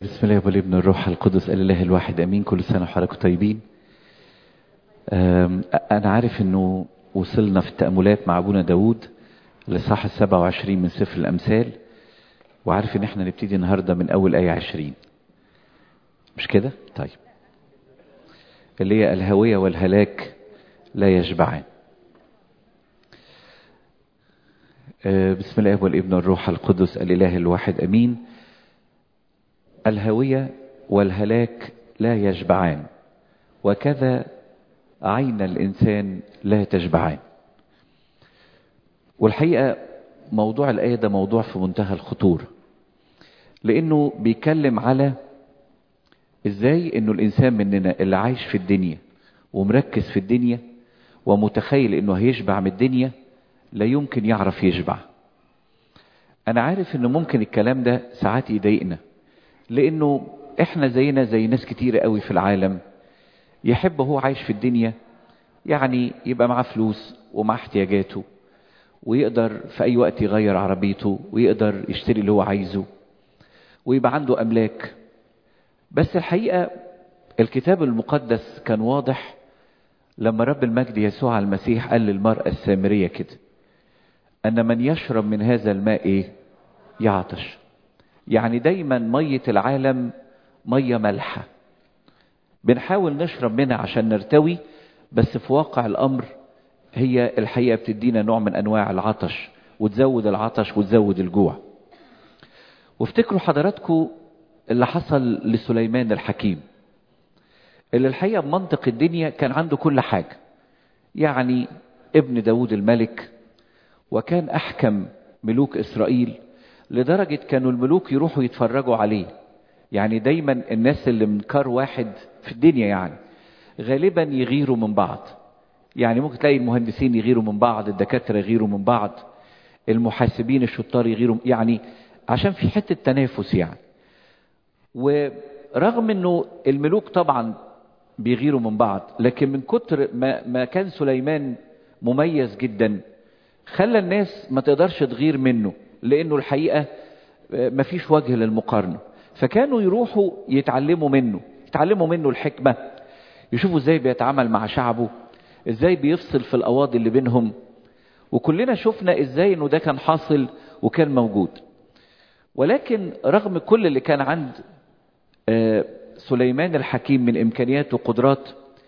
بسم الله والابن الروح القدس الاله الواحد امين كل سنه وحضراتكم طيبين انا عارف انه وصلنا في التاملات مع ابونا داود لصح السبعة وعشرين من سفر الامثال وعارف ان احنا نبتدي النهاردة من اول ايه عشرين مش كده طيب اللي هي الهوية والهلاك لا يشبعان بسم الله والابن الروح القدس الاله الواحد امين الهوية والهلاك لا يشبعان وكذا عين الإنسان لا تشبعان والحقيقة موضوع الآية ده موضوع في منتهى الخطورة لأنه بيتكلم على إزاي إنه الإنسان مننا اللي عايش في الدنيا ومركز في الدنيا ومتخيل إنه هيشبع من الدنيا لا يمكن يعرف يشبع أنا عارف إنه ممكن الكلام ده ساعات يضايقنا لانه احنا زينا زي ناس كتيرة قوي في العالم يحب هو عايش في الدنيا يعني يبقى معاه فلوس ومعاه احتياجاته ويقدر في اي وقت يغير عربيته ويقدر يشتري اللي هو عايزه ويبقى عنده املاك بس الحقيقة الكتاب المقدس كان واضح لما رب المجد يسوع المسيح قال للمرأة السامرية كده ان من يشرب من هذا الماء ايه يعطش يعني دايما مية العالم مية مالحة بنحاول نشرب منها عشان نرتوي بس في واقع الأمر هي الحقيقة بتدينا نوع من أنواع العطش وتزود العطش وتزود الجوع وافتكروا حضراتكم اللي حصل لسليمان الحكيم اللي الحقيقة بمنطق الدنيا كان عنده كل حاجة يعني ابن داود الملك وكان أحكم ملوك إسرائيل لدرجة كانوا الملوك يروحوا يتفرجوا عليه يعني دايما الناس اللي من كار واحد في الدنيا يعني غالبا يغيروا من بعض يعني ممكن تلاقي المهندسين يغيروا من بعض الدكاترة يغيروا من بعض المحاسبين الشطار يغيروا يعني عشان في حتة تنافس يعني ورغم انه الملوك طبعا بيغيروا من بعض لكن من كتر ما, ما كان سليمان مميز جدا خلى الناس ما تقدرش تغير منه لانه الحقيقه مفيش وجه للمقارنه فكانوا يروحوا يتعلموا منه يتعلموا منه الحكمه يشوفوا ازاي بيتعامل مع شعبه ازاي بيفصل في القواضي اللي بينهم وكلنا شفنا ازاي انه ده كان حاصل وكان موجود ولكن رغم كل اللي كان عند سليمان الحكيم من امكانيات وقدرات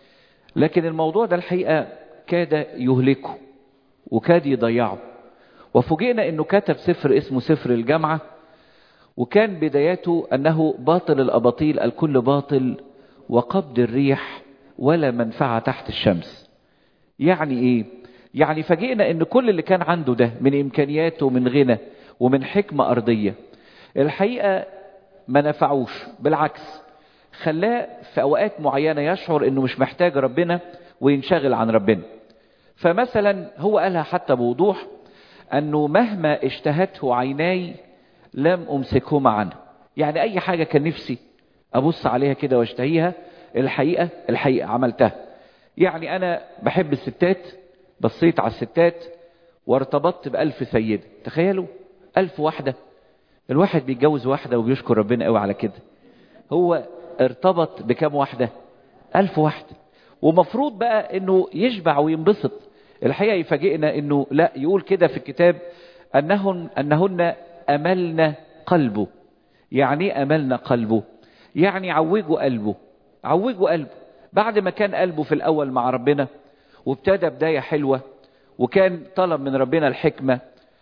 لكن الموضوع ده الحقيقه كاد يهلكه وكاد يضيعه وفوجئنا انه كتب سفر اسمه سفر الجامعة وكان بداياته انه باطل الاباطيل الكل باطل وقبض الريح ولا منفعة تحت الشمس يعني ايه يعني فاجئنا ان كل اللي كان عنده ده من امكانيات ومن غنى ومن حكمة ارضية الحقيقة ما نفعوش بالعكس خلاه في اوقات معينة يشعر انه مش محتاج ربنا وينشغل عن ربنا فمثلا هو قالها حتى بوضوح أنه مهما اشتهته عيناي لم أمسكهما عنه يعني أي حاجة كان نفسي أبص عليها كده واشتهيها الحقيقة الحقيقة عملتها يعني أنا بحب الستات بصيت على الستات وارتبطت بألف سيدة تخيلوا ألف واحدة الواحد بيتجوز واحدة وبيشكر ربنا قوي على كده هو ارتبط بكم واحدة ألف واحدة ومفروض بقى انه يشبع وينبسط الحقيقة يفاجئنا انه لا يقول كده في الكتاب انهن انهن املنا قلبه يعني ايه املنا قلبه يعني عوجوا قلبه عوجوا قلبه بعد ما كان قلبه في الاول مع ربنا وابتدى بداية حلوة وكان طلب من ربنا الحكمة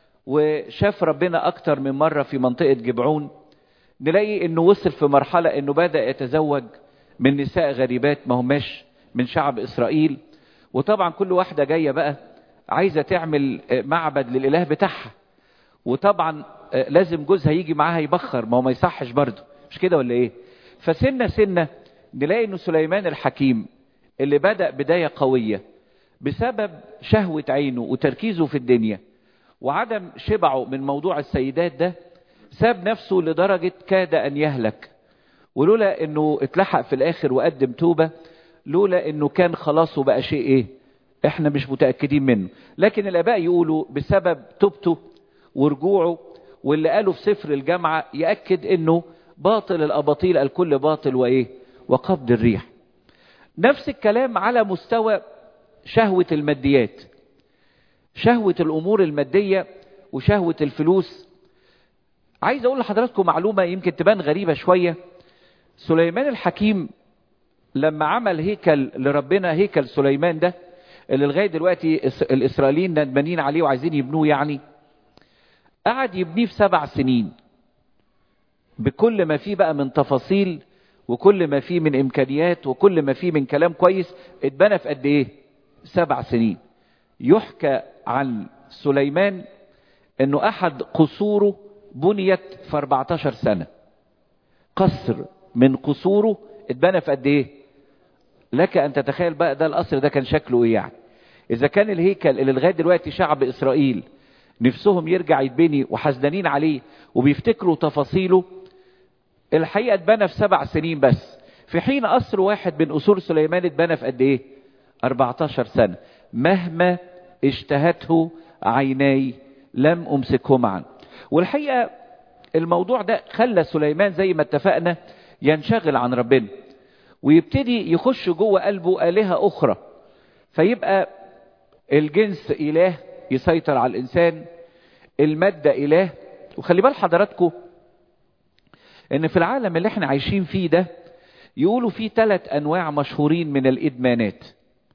وشاف ربنا اكتر من مرة في منطقة جبعون نلاقي انه وصل في مرحلة انه بدأ يتزوج من نساء غريبات ما هماش من شعب اسرائيل وطبعا كل واحدة جاية بقى عايزة تعمل معبد للإله بتاعها وطبعا لازم جوزها يجي معاها يبخر ما هو ما يصحش برضه مش كده ولا ايه فسنة سنة نلاقي انه سليمان الحكيم اللي بدأ بداية قوية بسبب شهوة عينه وتركيزه في الدنيا وعدم شبعه من موضوع السيدات ده ساب نفسه لدرجة كاد أن يهلك ولولا انه اتلحق في الاخر وقدم توبة لولا انه كان خلاص وبقى شيء ايه احنا مش متأكدين منه لكن الاباء يقولوا بسبب توبته ورجوعه واللي قاله في سفر الجامعة يأكد انه باطل الاباطيل الكل باطل وايه وقبض الريح نفس الكلام على مستوى شهوة الماديات شهوة الامور المادية وشهوة الفلوس عايز اقول لحضراتكم معلومة يمكن تبان غريبة شوية سليمان الحكيم لما عمل هيكل لربنا هيكل سليمان ده اللي لغاية دلوقتي الاسرائيليين ندمانين عليه وعايزين يبنوه يعني قعد يبنيه في سبع سنين بكل ما فيه بقى من تفاصيل وكل ما فيه من امكانيات وكل ما فيه من كلام كويس اتبنى في قد ايه سبع سنين يحكى عن سليمان انه احد قصوره بنيت في 14 سنة قصر من قصوره اتبنى في قد ايه لك ان تتخيل بقى ده القصر ده كان شكله ايه يعني اذا كان الهيكل اللي لغايه دلوقتي شعب اسرائيل نفسهم يرجع يتبني وحزنين عليه وبيفتكروا تفاصيله الحقيقه اتبنى في سبع سنين بس في حين قصر واحد من قصور سليمان اتبنى في قد ايه 14 سنه مهما اشتهته عيناي لم امسكهما عنه والحقيقه الموضوع ده خلى سليمان زي ما اتفقنا ينشغل عن ربنا ويبتدي يخش جوه قلبه آلهة أخرى فيبقى الجنس إله يسيطر على الإنسان المادة إله وخلي بال حضراتكم إن في العالم اللي احنا عايشين فيه ده يقولوا فيه ثلاث أنواع مشهورين من الإدمانات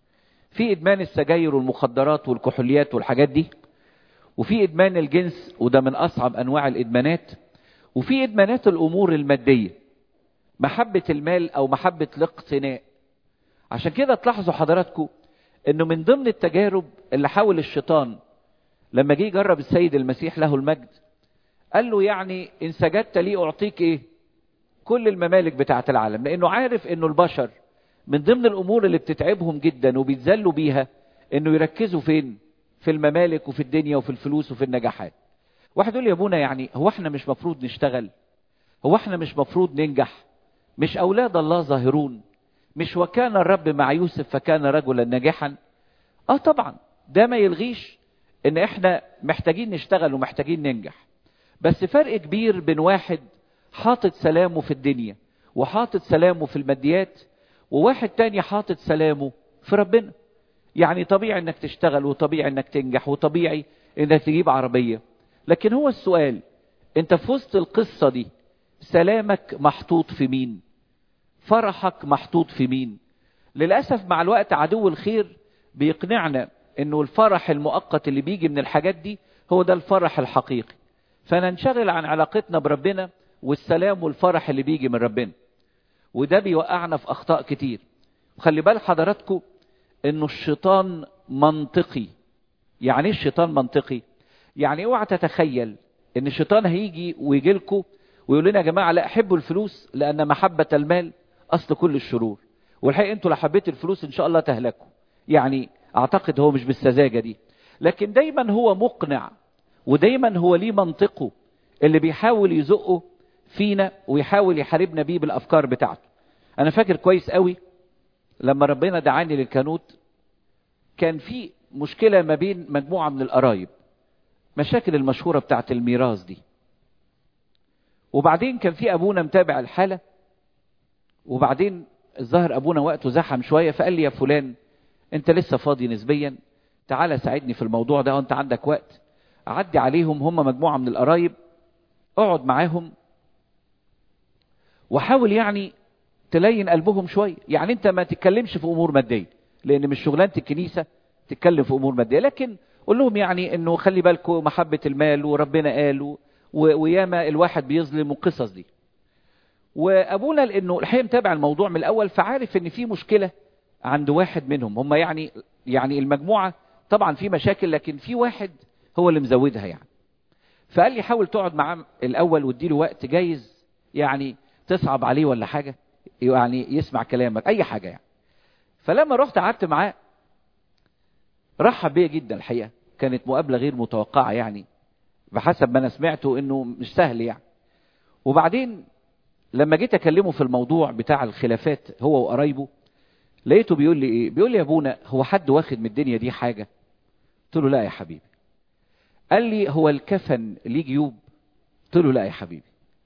في إدمان السجاير والمخدرات والكحوليات والحاجات دي وفي إدمان الجنس وده من أصعب أنواع الإدمانات وفي إدمانات الأمور المادية محبة المال أو محبة الاقتناء عشان كده تلاحظوا حضراتكم انه من ضمن التجارب اللي حاول الشيطان لما جه يجرب السيد المسيح له المجد قال له يعني ان سجدت لي اعطيك ايه كل الممالك بتاعه العالم لانه عارف انه البشر من ضمن الامور اللي بتتعبهم جدا وبيتذلوا بيها انه يركزوا فين في الممالك وفي الدنيا وفي الفلوس وفي النجاحات واحد يقول لي يا ابونا يعني هو احنا مش مفروض نشتغل هو احنا مش مفروض ننجح مش اولاد الله ظاهرون مش وكان الرب مع يوسف فكان رجلا ناجحا اه طبعا ده ما يلغيش ان احنا محتاجين نشتغل ومحتاجين ننجح بس فرق كبير بين واحد حاطط سلامه في الدنيا وحاطط سلامه في الماديات وواحد تاني حاطط سلامه في ربنا يعني طبيعي انك تشتغل وطبيعي انك تنجح وطبيعي انك تجيب عربية لكن هو السؤال انت في وسط القصة دي سلامك محطوط في مين فرحك محطوط في مين للأسف مع الوقت عدو الخير بيقنعنا انه الفرح المؤقت اللي بيجي من الحاجات دي هو ده الفرح الحقيقي فننشغل عن علاقتنا بربنا والسلام والفرح اللي بيجي من ربنا وده بيوقعنا في اخطاء كتير وخلي بال حضراتكم انه الشيطان منطقي يعني ايه الشيطان منطقي يعني اوعى تتخيل ان الشيطان هيجي ويجي لكم ويقول لنا يا جماعه لا احبوا الفلوس لان محبه المال اصل كل الشرور والحقيقه انتوا لو حبيتوا الفلوس ان شاء الله تهلكوا يعني اعتقد هو مش بالسذاجه دي لكن دايما هو مقنع ودايما هو ليه منطقه اللي بيحاول يزقه فينا ويحاول يحاربنا بيه بالافكار بتاعته انا فاكر كويس قوي لما ربنا دعاني للكانوت كان في مشكله ما بين مجموعه من القرايب مشاكل المشهوره بتاعت الميراث دي وبعدين كان في ابونا متابع الحاله وبعدين الظاهر ابونا وقته زحم شويه فقال لي يا فلان انت لسه فاضي نسبيا تعالى ساعدني في الموضوع ده وانت عندك وقت عدي عليهم هم مجموعه من القرايب اقعد معاهم وحاول يعني تلين قلبهم شويه يعني انت ما تتكلمش في امور ماديه لان مش شغلانه الكنيسه تتكلم في امور ماديه لكن قول لهم يعني انه خلي بالكم محبه المال وربنا قال وياما الواحد بيظلم والقصص دي وابونا لانه الحقيقه متابع الموضوع من الاول فعارف ان في مشكله عند واحد منهم هم يعني يعني المجموعه طبعا في مشاكل لكن في واحد هو اللي مزودها يعني فقال لي حاول تقعد معاه الاول واديله وقت جايز يعني تصعب عليه ولا حاجه يعني يسمع كلامك اي حاجه يعني فلما رحت قعدت معاه رحب بيا جدا الحقيقه كانت مقابله غير متوقعه يعني بحسب ما انا سمعته انه مش سهل يعني وبعدين لما جيت اكلمه في الموضوع بتاع الخلافات هو وقرايبه لقيته بيقول لي ايه بيقول لي يا ابونا هو حد واخد من الدنيا دي حاجه قلت له لا يا حبيبي قال لي هو الكفن ليه جيوب قلت له لا يا حبيبي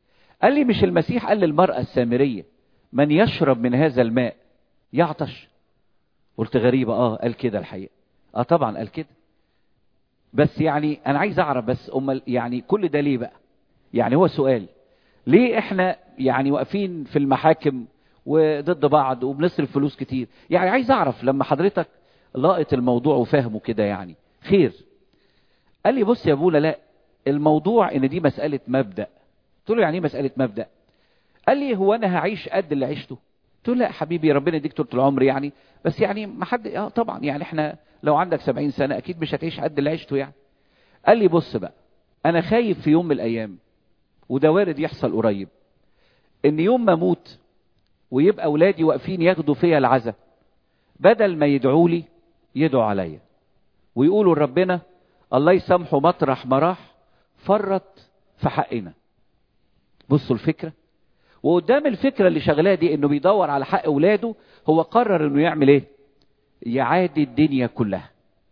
قال لي مش المسيح قال للمرأة السامرية من يشرب من هذا الماء يعطش قلت غريبة اه قال كده الحقيقة اه طبعا قال كده بس يعني انا عايز اعرف بس امال يعني كل ده ليه بقى يعني هو سؤال ليه احنا يعني واقفين في المحاكم وضد بعض وبنصرف فلوس كتير يعني عايز اعرف لما حضرتك لاقط الموضوع وفاهمه كده يعني خير قال لي بص يا ابونا لا الموضوع ان دي مسألة مبدأ قلت له يعني ايه مسألة مبدأ قال لي هو انا هعيش قد اللي عشته قلت له لا حبيبي ربنا يديك طول العمر يعني بس يعني ما حد اه طبعا يعني احنا لو عندك سبعين سنة اكيد مش هتعيش قد اللي عشته يعني قال لي بص بقى انا خايف في يوم من الايام وده وارد يحصل قريب ان يوم ما اموت ويبقى اولادي واقفين ياخدوا فيا العزا بدل ما يدعوا لي يدعوا عليا ويقولوا لربنا الله يسامحه مطرح ما راح فرط في حقنا بصوا الفكره وقدام الفكره اللي شغلاه دي انه بيدور على حق اولاده هو قرر انه يعمل ايه يعادي الدنيا كلها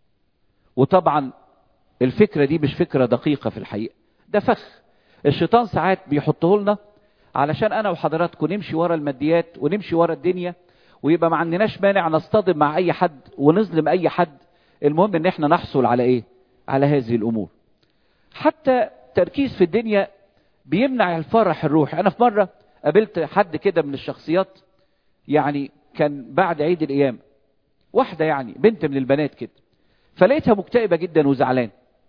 وطبعا الفكره دي مش فكره دقيقه في الحقيقه ده فخ الشيطان ساعات بيحطه لنا علشان انا وحضراتكم نمشي ورا الماديات ونمشي ورا الدنيا ويبقى ما عندناش مانع نصطدم مع اي حد ونظلم اي حد المهم ان احنا نحصل على ايه على هذه الامور حتى تركيز في الدنيا بيمنع الفرح الروحي انا في مره قابلت حد كده من الشخصيات يعني كان بعد عيد القيامه واحده يعني بنت من البنات كده فلقيتها مكتئبه جدا وزعلان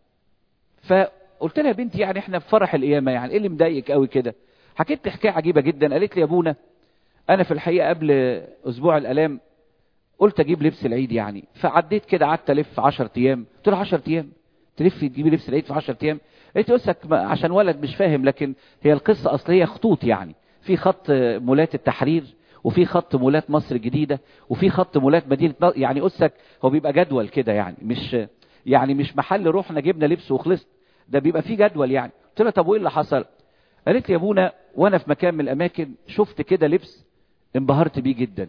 فقلت لها يا بنتي يعني احنا في فرح القيامه يعني ايه اللي مضايقك قوي كده حكيت لي حكايه عجيبه جدا قالت لي يا ابونا انا في الحقيقه قبل اسبوع الالام قلت اجيب لبس العيد يعني فعديت كده قعدت الف 10 ايام قلت له 10 ايام تلفي تجيبي لبس العيد في 10 ايام قالت لي قصك عشان ولد مش فاهم لكن هي القصه اصل هي خطوط يعني في خط مولات التحرير وفي خط مولات مصر الجديده وفي خط مولات مدينه نصر يعني قصك هو بيبقى جدول كده يعني مش يعني مش محل رحنا جبنا لبس وخلصت ده بيبقى فيه جدول يعني قلت لها طب وايه اللي حصل قالت لي يا ابونا وانا في مكان من الاماكن شفت كده لبس انبهرت بيه جدا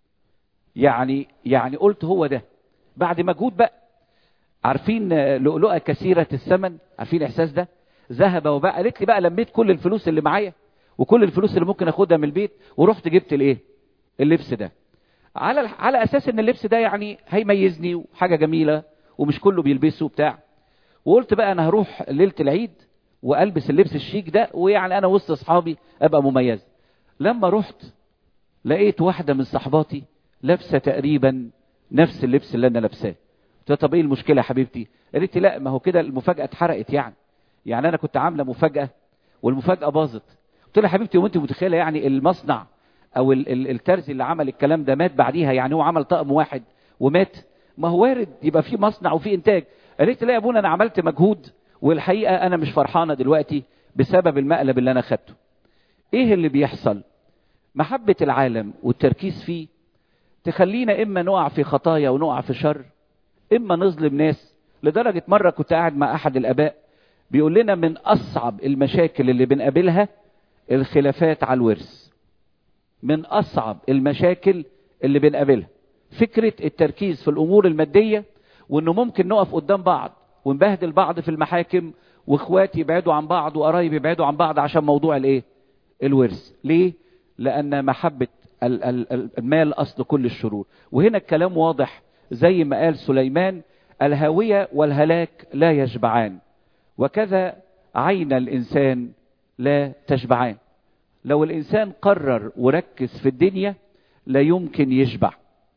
يعني يعني قلت هو ده بعد مجهود بقى عارفين لؤلؤه كثيره الثمن عارفين الاحساس ده ذهب وبقى قالت لي بقى لميت كل الفلوس اللي معايا وكل الفلوس اللي ممكن اخدها من البيت ورحت جبت الايه اللبس ده على على اساس ان اللبس ده يعني هيميزني وحاجه جميله ومش كله بيلبسه بتاع وقلت بقى انا هروح ليله العيد والبس اللبس الشيك ده ويعني انا وسط اصحابي ابقى مميز لما رحت لقيت واحده من صحباتي لابسه تقريبا نفس اللبس اللي انا لابساه قلت طب ايه المشكله يا حبيبتي قالت لي لا ما هو كده المفاجاه اتحرقت يعني يعني انا كنت عامله مفاجاه والمفاجاه باظت قلت لها يا حبيبتي وانت متخيله يعني المصنع او ال- ال- الترزي اللي عمل الكلام ده مات بعديها يعني هو عمل طقم واحد ومات ما هو وارد يبقى في مصنع وفي انتاج قالت لي لا يا ابونا انا عملت مجهود والحقيقه انا مش فرحانه دلوقتي بسبب المقلب اللي انا خدته ايه اللي بيحصل محبه العالم والتركيز فيه تخلينا اما نقع في خطايا ونقع في شر اما نظلم ناس لدرجه مره كنت قاعد مع احد الاباء بيقول لنا من اصعب المشاكل اللي بنقابلها الخلافات على الورث من اصعب المشاكل اللي بنقابلها فكره التركيز في الامور الماديه وانه ممكن نقف قدام بعض ونبهدل بعض في المحاكم واخواتي يبعدوا عن بعض وقرايب يبعدوا عن بعض عشان موضوع الايه الورث ليه لان محبه ال- ال- المال اصل كل الشرور وهنا الكلام واضح زي ما قال سليمان الهاويه والهلاك لا يشبعان وكذا عين الانسان لا تشبعان لو الانسان قرر وركز في الدنيا لا يمكن يشبع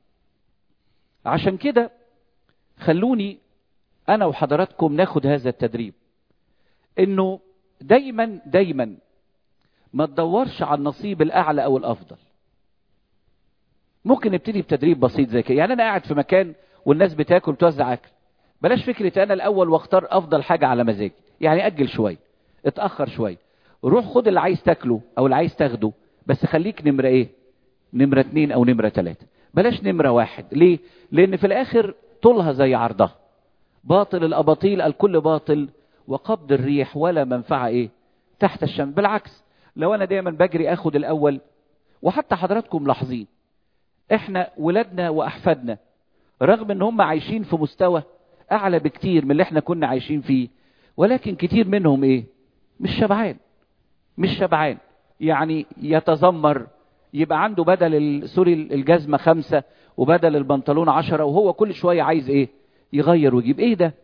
عشان كده خلوني انا وحضراتكم ناخد هذا التدريب انه دايما دايما ما تدورش على النصيب الاعلى او الافضل ممكن نبتدي بتدريب بسيط زي كده يعني انا قاعد في مكان والناس بتاكل بتوزع اكل بلاش فكره انا الاول واختار افضل حاجه على مزاجي يعني اجل شويه اتاخر شويه روح خد اللي عايز تاكله او اللي عايز تاخده بس خليك نمره ايه نمره اتنين او نمره تلاته بلاش نمره واحد ليه لان في الاخر طولها زي عرضها باطل الاباطيل الكل باطل وقبض الريح ولا منفعه ايه تحت الشمس بالعكس لو انا دايما بجري اخد الاول وحتى حضراتكم ملاحظين احنا ولادنا واحفادنا رغم ان هم عايشين في مستوى اعلى بكتير من اللي احنا كنا عايشين فيه ولكن كتير منهم ايه مش شبعان مش شبعان يعني يتذمر يبقى عنده بدل سوري الجزمة خمسة وبدل البنطلون عشرة وهو كل شوية عايز ايه يغير ويجيب ايه ده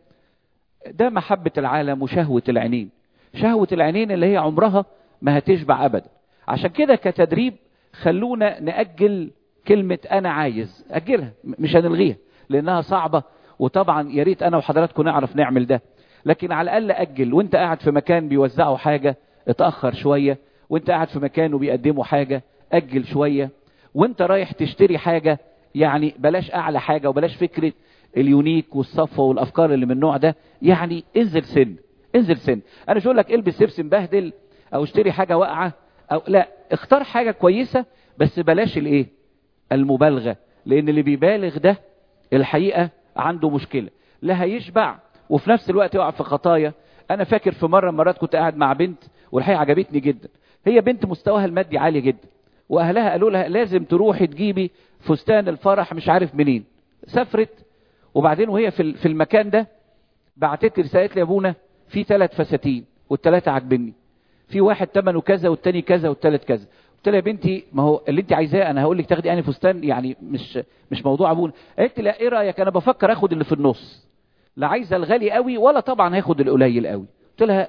ده محبة العالم وشهوة العينين شهوة العينين اللي هي عمرها ما هتشبع ابدا عشان كده كتدريب خلونا نأجل كلمة انا عايز اجلها مش هنلغيها لانها صعبة وطبعا يا ريت انا وحضراتكم نعرف نعمل ده لكن على الاقل اجل وانت قاعد في مكان بيوزعوا حاجة اتأخر شوية وانت قاعد في مكان وبيقدموا حاجة اجل شوية وانت رايح تشتري حاجة يعني بلاش اعلى حاجة وبلاش فكرة اليونيك والصفة والافكار اللي من النوع ده يعني انزل سن انزل سن انا مش اقول لك البس لبس مبهدل او اشتري حاجة واقعة او لا اختار حاجة كويسة بس بلاش الايه المبالغة لان اللي بيبالغ ده الحقيقة عنده مشكلة لا هيشبع وفي نفس الوقت يقع في خطايا انا فاكر في مرة مرات كنت قاعد مع بنت والحقيقة عجبتني جدا هي بنت مستواها المادي عالي جدا واهلها قالوا لها لازم تروحي تجيبي فستان الفرح مش عارف منين سافرت وبعدين وهي في في المكان ده بعتت لي رساله لي يا ابونا في ثلاث فساتين والثلاثه عاجبني في واحد ثمنه كذا والتاني كذا والثالث كذا قلت لها يا بنتي ما هو اللي انت عايزاه انا هقول لك تاخدي انهي فستان يعني مش مش موضوع ابونا قالت لي لا ايه رايك انا بفكر اخد اللي في النص لا عايزه الغالي قوي ولا طبعا هاخد القليل قوي قلت لها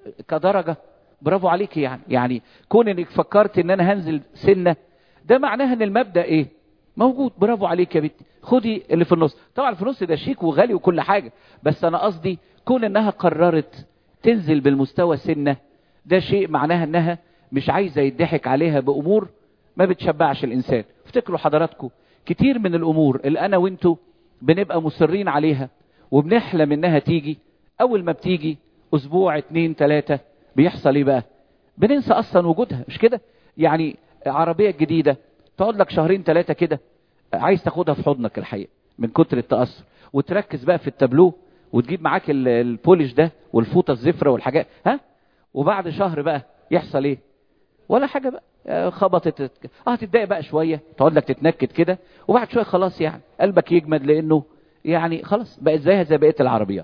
كدرجه برافو عليك يعني يعني كون انك فكرت ان انا هنزل سنه ده معناها ان المبدا ايه موجود برافو عليك يا بنتي خدي اللي في النص طبعا في النص ده شيك وغالي وكل حاجه بس انا قصدي كون انها قررت تنزل بالمستوى سنه ده شيء معناها انها مش عايزه يضحك عليها بامور ما بتشبعش الانسان افتكروا حضراتكم كتير من الامور اللي انا وانتوا بنبقى مصرين عليها وبنحلم انها تيجي اول ما بتيجي اسبوع اتنين تلاتة بيحصل ايه بقى بننسى اصلا وجودها مش كده يعني عربية جديدة تقعد لك شهرين ثلاثة كده عايز تاخدها في حضنك الحقيقة من كتر التأثر وتركز بقى في التابلو وتجيب معاك البوليش ده والفوطة الزفرة والحاجات ها وبعد شهر بقى يحصل ايه ولا حاجة بقى خبطت اه تتضايق بقى شوية تقعد لك تتنكد كده وبعد شوية خلاص يعني قلبك يجمد لانه يعني خلاص بقت زيها زي بقية العربيات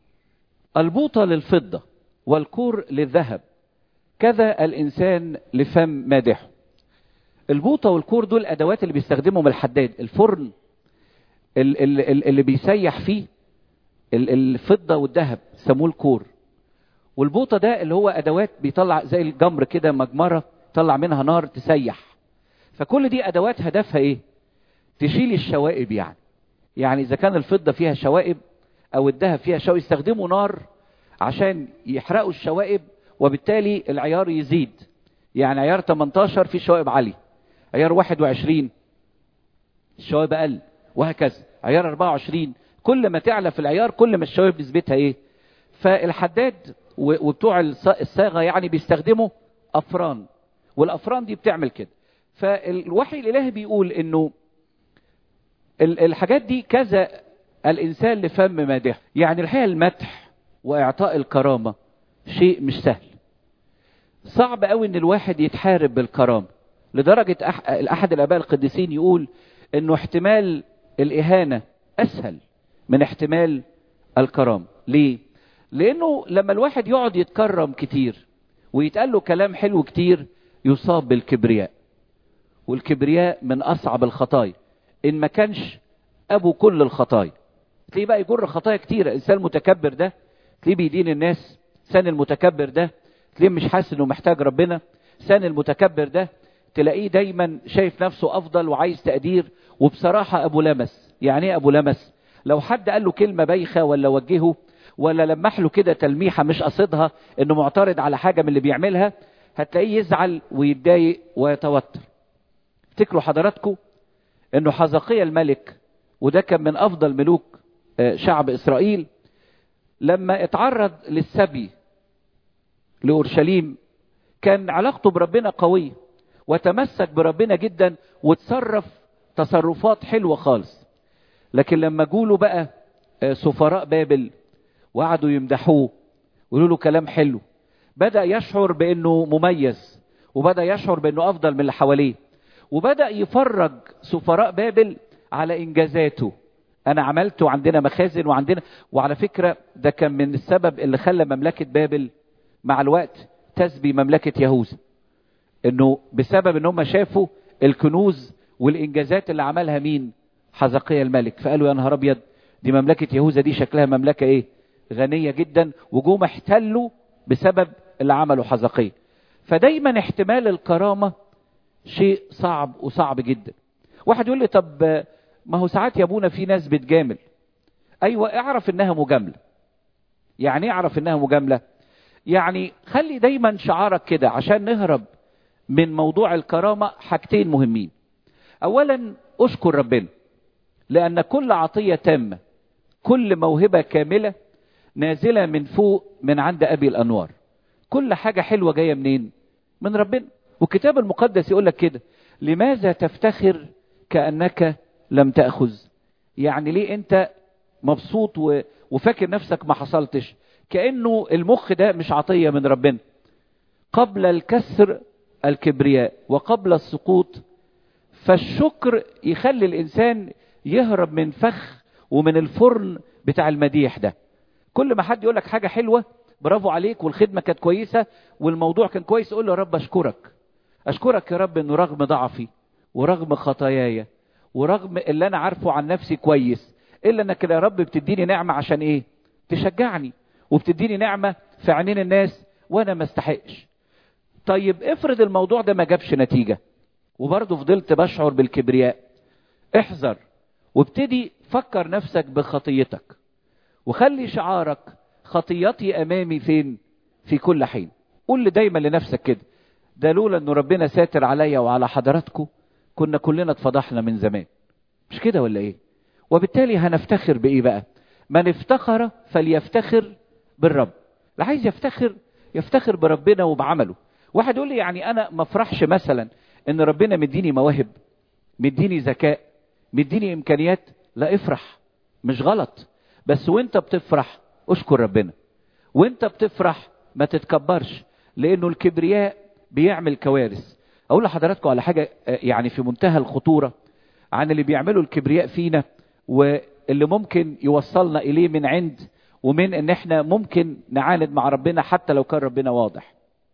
البوطة للفضة والكور للذهب كذا الإنسان لفم مادحه البوطة والكور دول الأدوات اللي بيستخدمهم الحداد الفرن اللي بيسيح فيه الفضة والذهب سموه الكور والبوطة ده اللي هو أدوات بيطلع زي الجمر كده مجمرة طلع منها نار تسيح فكل دي أدوات هدفها إيه تشيل الشوائب يعني يعني إذا كان الفضة فيها شوائب أو الذهب فيها شوائب يستخدموا نار عشان يحرقوا الشوائب وبالتالي العيار يزيد يعني عيار 18 فيه شوائب عالية عيار 21 الشوائب أقل وهكذا عيار 24 كل ما تعلى في العيار كل ما الشوائب نسبتها ايه فالحداد وبتوع الصاغة يعني بيستخدموا أفران والأفران دي بتعمل كده فالوحي الإلهي بيقول إنه الحاجات دي كذا الإنسان لفم مادح يعني الحقيقة المدح وإعطاء الكرامة شيء مش سهل صعب قوي ان الواحد يتحارب بالكرامة لدرجة أح... احد الاباء القديسين يقول انه احتمال الاهانة اسهل من احتمال الكرامة ليه لانه لما الواحد يقعد يتكرم كتير ويتقال له كلام حلو كتير يصاب بالكبرياء والكبرياء من اصعب الخطايا ان ما كانش ابو كل الخطايا تلاقيه بقى يجر خطايا كتيرة الانسان المتكبر ده تلاقيه بيدين الناس سان المتكبر ده تلاقيه مش حاسس انه محتاج ربنا سان المتكبر ده تلاقيه دايما شايف نفسه افضل وعايز تقدير وبصراحة ابو لمس يعني ايه ابو لمس لو حد قال له كلمة بايخة ولا وجهه ولا لمح له كده تلميحة مش قصدها انه معترض على حاجة من اللي بيعملها هتلاقيه يزعل ويتضايق ويتوتر افتكروا حضراتكم انه حزقية الملك وده كان من افضل ملوك شعب اسرائيل لما اتعرض للسبي لأورشليم كان علاقته بربنا قوية وتمسك بربنا جدا وتصرف تصرفات حلوة خالص لكن لما جوله بقى سفراء بابل وقعدوا يمدحوه ويقولوا له كلام حلو بدأ يشعر بأنه مميز وبدأ يشعر بأنه أفضل من اللي حواليه وبدأ يفرج سفراء بابل على إنجازاته انا عملته عندنا مخازن وعندنا وعلى فكرة ده كان من السبب اللي خلى مملكة بابل مع الوقت تسبي مملكة يهوذا انه بسبب ان هم شافوا الكنوز والانجازات اللي عملها مين حزقية الملك فقالوا يا نهار ابيض دي مملكة يهوذا دي شكلها مملكة ايه غنية جدا وجوم احتلوا بسبب اللي عمله حزقية فدايما احتمال الكرامة شيء صعب وصعب جدا واحد يقول لي طب ما هو ساعات يا ابونا في ناس بتجامل ايوه اعرف انها مجاملة يعني اعرف انها مجاملة يعني خلي دايما شعارك كده عشان نهرب من موضوع الكرامة حاجتين مهمين اولا اشكر ربنا لان كل عطية تامة كل موهبة كاملة نازلة من فوق من عند ابي الانوار كل حاجة حلوة جاية منين من ربنا والكتاب المقدس يقول لك كده لماذا تفتخر كأنك لم تأخذ يعني ليه انت مبسوط و... وفاكر نفسك ما حصلتش كأنه المخ ده مش عطية من ربنا قبل الكسر الكبرياء وقبل السقوط فالشكر يخلي الإنسان يهرب من فخ ومن الفرن بتاع المديح ده كل ما حد يقول لك حاجة حلوة برافو عليك والخدمة كانت كويسة والموضوع كان كويس قول له يا رب أشكرك أشكرك يا رب أنه رغم ضعفي ورغم خطاياي ورغم اللي أنا عارفه عن نفسي كويس إلا أنك يا رب بتديني نعمة عشان إيه تشجعني وبتديني نعمة في عينين الناس وأنا ما استحقش طيب افرض الموضوع ده ما جابش نتيجة وبرضه فضلت بشعر بالكبرياء احذر وابتدي فكر نفسك بخطيتك وخلي شعارك خطيتي امامي فين في كل حين قول دايما لنفسك كده ده لولا ان ربنا ساتر عليا وعلى حضراتكم كنا كلنا اتفضحنا من زمان مش كده ولا ايه وبالتالي هنفتخر بايه بقى من افتخر فليفتخر بالرب اللي عايز يفتخر يفتخر بربنا وبعمله واحد يقول لي يعني انا ما افرحش مثلا ان ربنا مديني مواهب مديني ذكاء مديني امكانيات لا افرح مش غلط بس وانت بتفرح اشكر ربنا وانت بتفرح ما تتكبرش لانه الكبرياء بيعمل كوارث اقول لحضراتكم على حاجه يعني في منتهى الخطوره عن اللي بيعملوا الكبرياء فينا واللي ممكن يوصلنا اليه من عند ومن ان احنا ممكن نعاند مع ربنا حتى لو كان ربنا واضح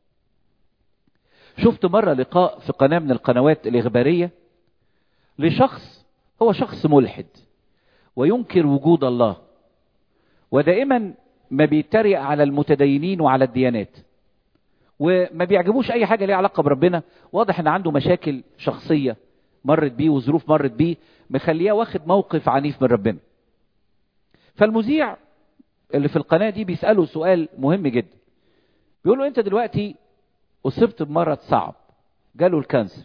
شفت مرة لقاء في قناة من القنوات الإخبارية لشخص هو شخص ملحد وينكر وجود الله ودائما ما بيتريق على المتدينين وعلى الديانات وما بيعجبوش اي حاجه ليها علاقه بربنا واضح ان عنده مشاكل شخصيه مرت بيه وظروف مرت بيه مخليه واخد موقف عنيف من ربنا فالمذيع اللي في القناه دي بيساله سؤال مهم جدا بيقول له انت دلوقتي اصبت بمرض صعب جاله الكانسر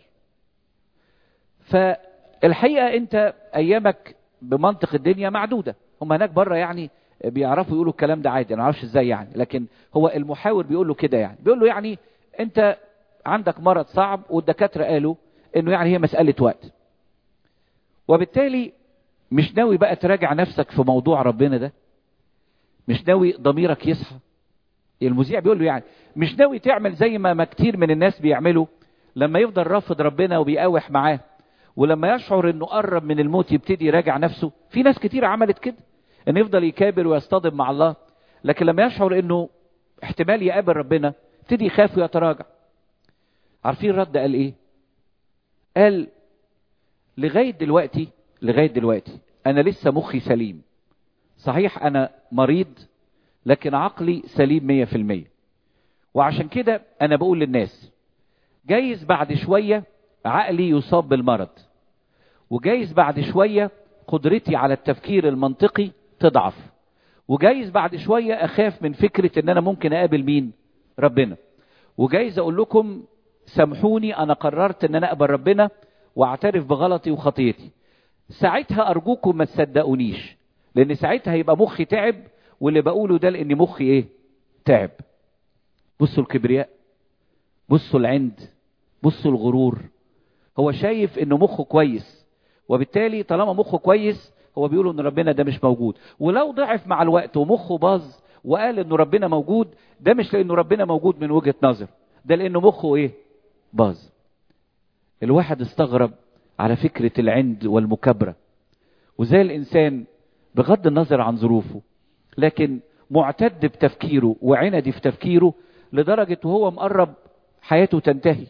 فالحقيقه انت ايامك بمنطق الدنيا معدوده هم هناك بره يعني بيعرفوا يقولوا الكلام ده عادي انا ما اعرفش ازاي يعني لكن هو المحاور بيقول له كده يعني بيقول له يعني انت عندك مرض صعب والدكاتره قالوا انه يعني هي مساله وقت وبالتالي مش ناوي بقى تراجع نفسك في موضوع ربنا ده مش ناوي ضميرك يصحى المذيع بيقول له يعني مش ناوي تعمل زي ما, ما كتير من الناس بيعملوا لما يفضل رافض ربنا وبيقاوح معاه ولما يشعر انه قرب من الموت يبتدي يراجع نفسه في ناس كتير عملت كده ان يفضل يكابر ويصطدم مع الله لكن لما يشعر انه احتمال يقابل ربنا يبتدي يخاف ويتراجع عارفين الرد قال ايه قال لغايه دلوقتي لغايه دلوقتي انا لسه مخي سليم صحيح انا مريض لكن عقلي سليم مية في المية وعشان كده انا بقول للناس جايز بعد شوية عقلي يصاب بالمرض وجايز بعد شوية قدرتي على التفكير المنطقي تضعف وجايز بعد شوية اخاف من فكرة ان انا ممكن اقابل مين ربنا وجايز اقول لكم سامحوني انا قررت ان انا اقبل ربنا واعترف بغلطي وخطيتي ساعتها ارجوكم ما تصدقونيش لان ساعتها هيبقى مخي تعب واللي بقوله ده لان مخي ايه تعب بصوا الكبرياء بصوا العند بصوا الغرور هو شايف انه مخه كويس وبالتالي طالما مخه كويس هو بيقول ان ربنا ده مش موجود ولو ضعف مع الوقت ومخه باظ وقال انه ربنا موجود ده مش لانه ربنا موجود من وجهة نظر ده لانه مخه ايه باظ الواحد استغرب على فكرة العند والمكابرة وزي الانسان بغض النظر عن ظروفه لكن معتد بتفكيره وعندي في تفكيره لدرجة وهو مقرب حياته تنتهي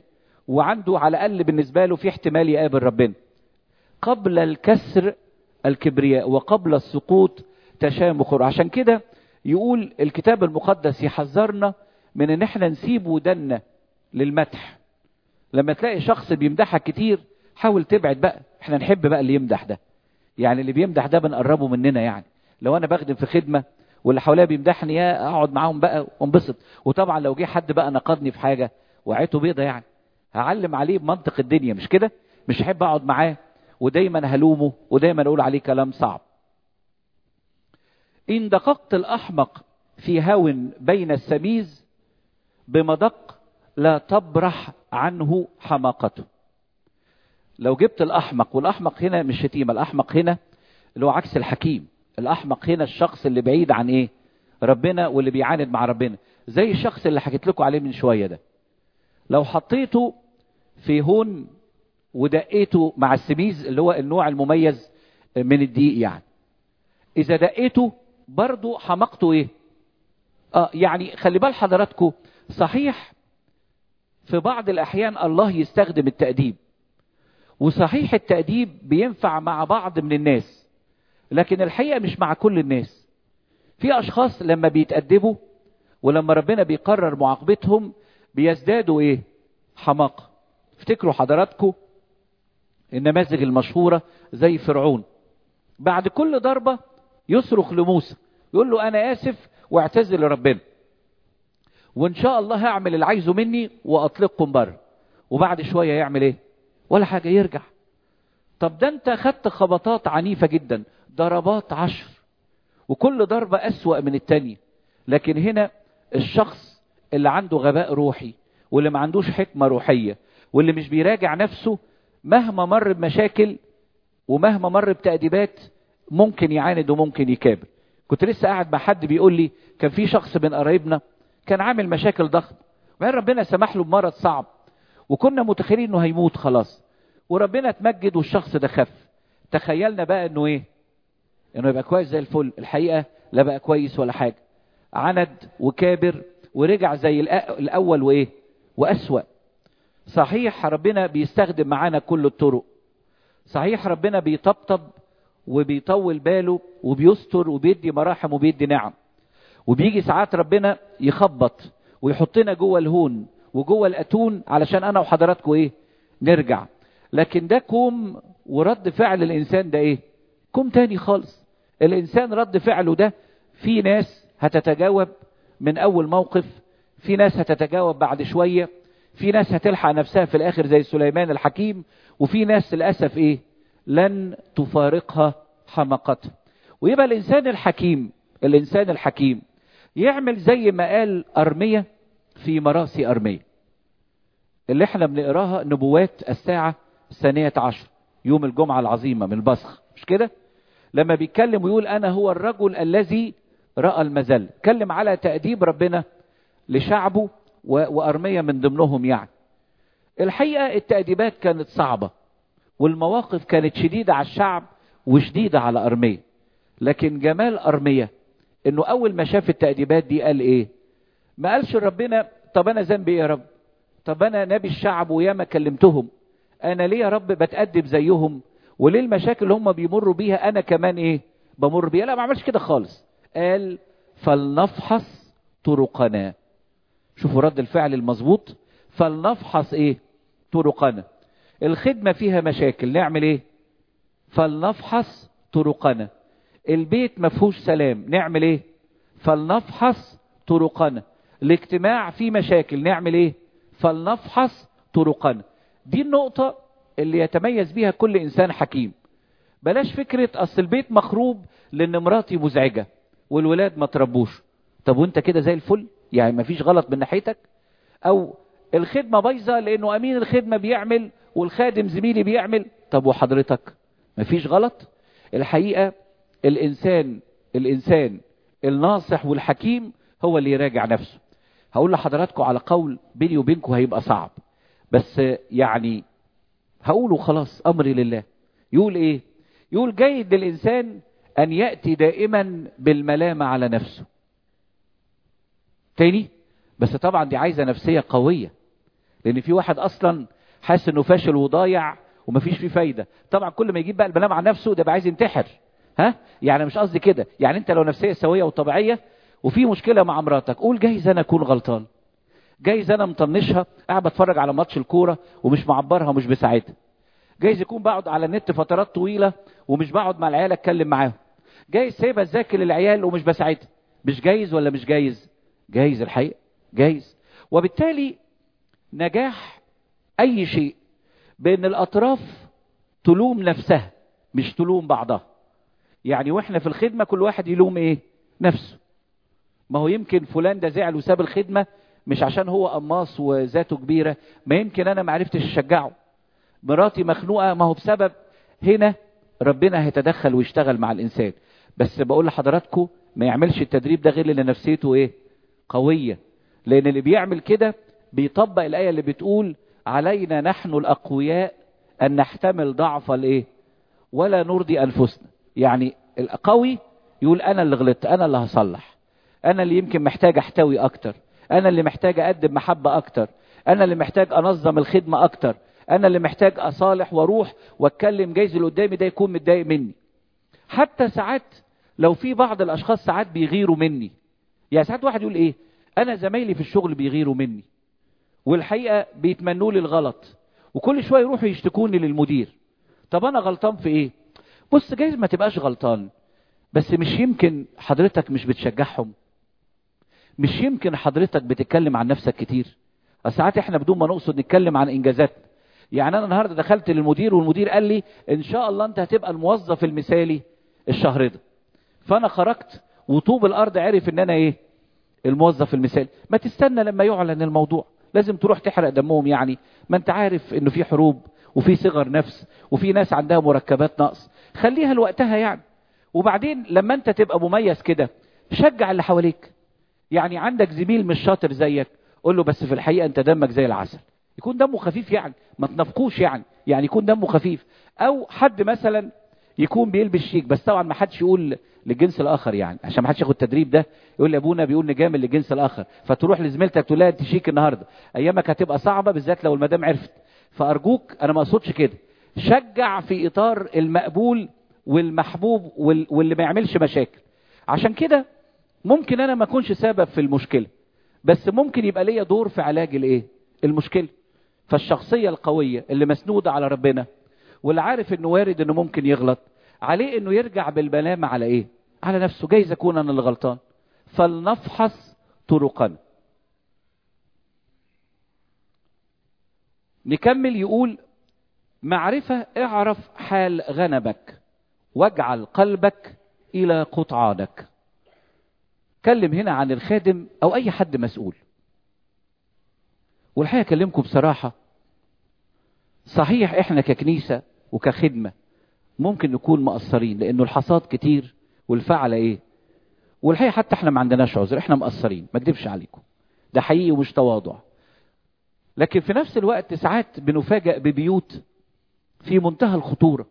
وعنده على الاقل بالنسبه له في احتمال يقابل ربنا قبل الكسر الكبرياء وقبل السقوط تشامخ عشان كده يقول الكتاب المقدس يحذرنا من ان احنا نسيب ودنا للمدح لما تلاقي شخص بيمدحك كتير حاول تبعد بقى احنا نحب بقى اللي يمدح ده يعني اللي بيمدح ده بنقربه مننا يعني لو انا بخدم في خدمه واللي حواليا بيمدحني يا اقعد معاهم بقى وانبسط وطبعا لو جه حد بقى نقدني في حاجه وعيته بيضه يعني هعلم عليه بمنطق الدنيا مش كده مش هحب اقعد معاه ودايما هلومه ودايما اقول عليه كلام صعب ان دققت الاحمق في هون بين السميز بمدق لا تبرح عنه حماقته لو جبت الاحمق والاحمق هنا مش شتيمه الاحمق هنا اللي هو عكس الحكيم الاحمق هنا الشخص اللي بعيد عن ايه ربنا واللي بيعاند مع ربنا زي الشخص اللي حكيت لكم عليه من شويه ده لو حطيته في هون ودقيته مع السميز اللي هو النوع المميز من الدقيق يعني اذا دقيته برضو حمقته ايه اه يعني خلي بال حضراتكم صحيح في بعض الاحيان الله يستخدم التأديب وصحيح التأديب بينفع مع بعض من الناس لكن الحقيقة مش مع كل الناس في اشخاص لما بيتأدبوا ولما ربنا بيقرر معاقبتهم بيزدادوا ايه حماقة افتكروا حضراتكم النماذج المشهورة زي فرعون بعد كل ضربة يصرخ لموسى يقول له انا اسف واعتذر لربنا وان شاء الله هعمل اللي عايزه مني واطلقكم بره وبعد شوية يعمل ايه ولا حاجة يرجع طب ده انت خدت خبطات عنيفة جدا ضربات عشر وكل ضربة اسوأ من التانية لكن هنا الشخص اللي عنده غباء روحي واللي ما عندوش حكمة روحية واللي مش بيراجع نفسه مهما مر بمشاكل ومهما مر بتأديبات ممكن يعاند وممكن يكابر كنت لسه قاعد مع حد بيقول لي كان في شخص من قرايبنا كان عامل مشاكل ضخمة وبعدين ربنا سمح له بمرض صعب وكنا متخيلين انه هيموت خلاص وربنا اتمجد والشخص ده خف تخيلنا بقى انه ايه انه يبقى كويس زي الفل الحقيقة لا بقى كويس ولا حاجة عند وكابر ورجع زي الاول وايه واسوأ صحيح ربنا بيستخدم معانا كل الطرق صحيح ربنا بيطبطب وبيطول باله وبيستر وبيدي مراحم وبيدي نعم وبيجي ساعات ربنا يخبط ويحطنا جوه الهون وجوه الاتون علشان انا وحضراتكم ايه نرجع لكن ده كوم ورد فعل الانسان ده ايه كوم تاني خالص الانسان رد فعله ده في ناس هتتجاوب من اول موقف في ناس هتتجاوب بعد شوية في ناس هتلحق نفسها في الاخر زي سليمان الحكيم وفي ناس للأسف ايه لن تفارقها حماقتها ويبقى الانسان الحكيم الانسان الحكيم يعمل زي ما قال ارمية في مراسي ارمية اللي احنا بنقراها نبوات الساعة الثانية عشر يوم الجمعة العظيمة من البصخ مش كده لما بيتكلم ويقول انا هو الرجل الذي رأى المزل اتكلم على تأديب ربنا لشعبه وأرمية من ضمنهم يعني الحقيقة التأديبات كانت صعبة والمواقف كانت شديدة على الشعب وشديدة على أرمية لكن جمال أرمية انه اول ما شاف التأديبات دي قال ايه ما قالش ربنا طب انا ذنبي ايه يا رب طب انا نبي الشعب وياما كلمتهم انا ليه يا رب بتأدب زيهم وليه المشاكل اللي هم بيمروا بيها انا كمان ايه بمر بيها لا ما عملش كده خالص قال فلنفحص طرقنا شوفوا رد الفعل المظبوط فلنفحص ايه طرقنا الخدمة فيها مشاكل نعمل ايه فلنفحص طرقنا البيت ما فيهوش سلام نعمل ايه فلنفحص طرقنا الاجتماع فيه مشاكل نعمل ايه فلنفحص طرقنا دي النقطة اللي يتميز بيها كل انسان حكيم بلاش فكرة اصل البيت مخروب لان مراتي مزعجة والولاد ما تربوش طب وانت كده زي الفل يعني ما فيش غلط من ناحيتك او الخدمة بايظة لانه امين الخدمة بيعمل والخادم زميلي بيعمل طب وحضرتك ما فيش غلط الحقيقة الانسان الانسان الناصح والحكيم هو اللي يراجع نفسه هقول لحضراتكم على قول بيني وبينكم هيبقى صعب بس يعني هقوله خلاص امري لله يقول ايه يقول جيد للانسان ان يأتي دائما بالملامة على نفسه تاني بس طبعا دي عايزة نفسية قوية لان في واحد اصلا حاسس انه فاشل وضايع ومفيش فيه فايده طبعا كل ما يجيب بقى الملام عن نفسه ده بقى عايز ينتحر ها يعني مش قصدي كده يعني انت لو نفسيه سويه وطبيعيه وفي مشكله مع مراتك قول جايز انا اكون غلطان جايز انا مطنشها قاعد بتفرج على ماتش الكوره ومش معبرها ومش بساعدها جايز يكون بقعد على النت فترات طويله ومش بقعد مع العيال اتكلم معاهم جايز سايبها تذاكر للعيال ومش بساعدها مش جايز ولا مش جايز جايز الحقيقه جايز وبالتالي نجاح اي شيء بان الاطراف تلوم نفسها مش تلوم بعضها يعني واحنا في الخدمه كل واحد يلوم ايه نفسه ما هو يمكن فلان ده زعل وساب الخدمه مش عشان هو قماص وذاته كبيره ما يمكن انا ما عرفتش اشجعه مراتي مخنوقه ما هو بسبب هنا ربنا هيتدخل ويشتغل مع الانسان بس بقول لحضراتكم ما يعملش التدريب ده غير اللي نفسيته ايه قويه لان اللي بيعمل كده بيطبق الايه اللي بتقول علينا نحن الاقوياء ان نحتمل ضعف الايه ولا نرضي انفسنا يعني القوي يقول انا اللي غلطت انا اللي هصلح انا اللي يمكن محتاج احتوي اكتر انا اللي محتاج اقدم محبه اكتر انا اللي محتاج انظم الخدمه اكتر انا اللي محتاج اصالح واروح واتكلم جايز اللي قدامي ده يكون متضايق مني حتى ساعات لو في بعض الاشخاص ساعات بيغيروا مني يعني ساعات واحد يقول ايه انا زمايلي في الشغل بيغيروا مني والحقيقه بيتمنوا لي الغلط وكل شويه يروحوا يشتكوني للمدير طب انا غلطان في ايه بص جايز ما تبقاش غلطان بس مش يمكن حضرتك مش بتشجعهم مش يمكن حضرتك بتتكلم عن نفسك كتير ساعات احنا بدون ما نقصد نتكلم عن انجازاتنا يعني انا النهارده دخلت للمدير والمدير قال لي ان شاء الله انت هتبقى الموظف المثالي الشهر ده فانا خرجت وطوب الارض عرف ان انا ايه الموظف المثالي ما تستنى لما يعلن الموضوع لازم تروح تحرق دمهم يعني ما انت عارف انه في حروب وفي صغر نفس وفي ناس عندها مركبات نقص خليها لوقتها يعني وبعدين لما انت تبقى مميز كده شجع اللي حواليك يعني عندك زميل مش شاطر زيك قول له بس في الحقيقه انت دمك زي العسل يكون دمه خفيف يعني ما تنافقوش يعني يعني يكون دمه خفيف او حد مثلا يكون بيلبس شيك بس طبعا ما حدش يقول للجنس الاخر يعني عشان ما حدش ياخد التدريب ده يقول لي ابونا بيقول نجامل للجنس الاخر فتروح لزميلتك تقول لها انت شيك النهارده ايامك هتبقى صعبه بالذات لو المدام عرفت فارجوك انا ما اقصدش كده شجع في اطار المقبول والمحبوب واللي ما يعملش مشاكل عشان كده ممكن انا ما اكونش سبب في المشكله بس ممكن يبقى ليا دور في علاج الايه المشكله فالشخصيه القويه اللي مسنوده على ربنا واللي عارف انه وارد انه ممكن يغلط عليه انه يرجع بالملامه على ايه على نفسه جايز اكون انا اللي غلطان فلنفحص طرقنا نكمل يقول معرفة اعرف حال غنمك واجعل قلبك الى قطعانك كلم هنا عن الخادم او اي حد مسؤول والحقيقة اكلمكم بصراحة صحيح احنا ككنيسة وكخدمة ممكن نكون مقصرين لانه الحصاد كتير والفعل ايه والحقيقة حتى احنا ما عندناش عذر احنا مقصرين ما اكدبش عليكم ده حقيقي ومش تواضع لكن في نفس الوقت ساعات بنفاجأ ببيوت في منتهى الخطورة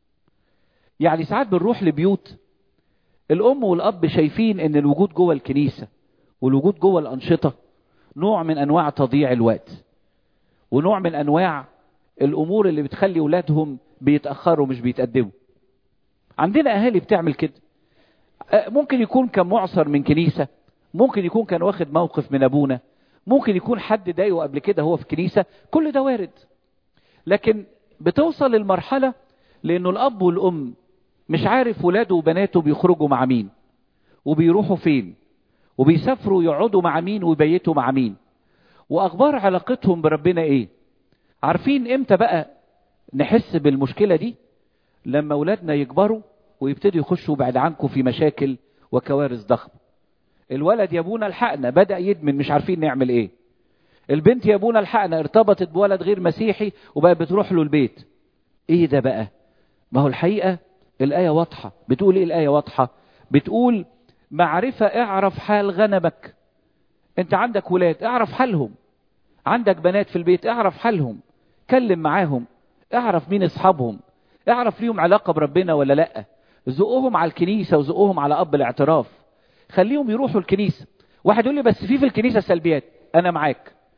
يعني ساعات بنروح لبيوت الأم والأب شايفين إن الوجود جوه الكنيسة والوجود جوه الأنشطة نوع من أنواع تضييع الوقت ونوع من أنواع الأمور اللي بتخلي أولادهم بيتأخروا مش بيتقدموا عندنا أهالي بتعمل كده ممكن يكون كان معصر من كنيسة ممكن يكون كان واخد موقف من أبونا ممكن يكون حد ضايقه قبل كده هو في كنيسة كل ده وارد لكن بتوصل المرحلة لأنه الأب والأم مش عارف ولاده وبناته بيخرجوا مع مين وبيروحوا فين وبيسافروا يقعدوا مع مين ويبيتوا مع مين وأخبار علاقتهم بربنا إيه عارفين إمتى بقى نحس بالمشكلة دي لما ولادنا يكبروا ويبتدوا يخشوا بعد عنكم في مشاكل وكوارث ضخمة الولد يا ابونا الحقنا بدأ يدمن مش عارفين نعمل ايه البنت يا ابونا الحقنا ارتبطت بولد غير مسيحي وبقى بتروح له البيت ايه ده بقى ما هو الحقيقة الآية واضحة بتقول ايه الآية واضحة بتقول معرفة اعرف حال غنمك انت عندك ولاد اعرف حالهم عندك بنات في البيت اعرف حالهم كلم معاهم اعرف مين اصحابهم اعرف ليهم علاقة بربنا ولا لا زقهم على الكنيسة وزقهم على اب الاعتراف خليهم يروحوا الكنيسة واحد يقول لي بس في في الكنيسة سلبيات انا معاك